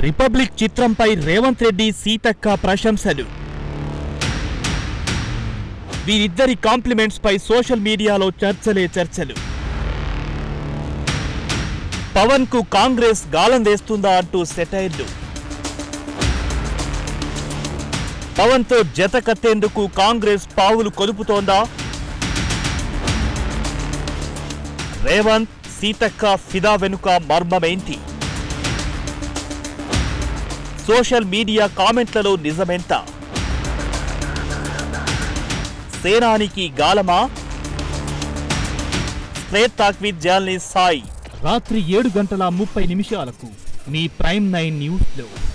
republic చిత్రంపై రేవంత్ రెడ్డి సీతక్క ప్రశంసలు వీరిద్దరి కాంప్లిమెంట్స్ పై సోషల్ మీడియాలో చర్చలే చర్చలు పవన్ కు కాంగ్రెస్ గాలం వేస్తుందా అంటూ సెటైర్లు పవన్ తో జత కట్టేందుకు కాంగ్రెస్ పావులు కొలుపుతోందా రేవంత్ సీతక్క ఫిదా వెనుక మర్మమేంటి సోషల్ మీడియా కామెంట్లలో నిజమెంత సేనానికి గాలమా straight talk with journalist Sai రాత్రి ఏడు గంటల ముప్పై నిమిషాలకు మీ ప్రైమ్ నైన్ న్యూస్లో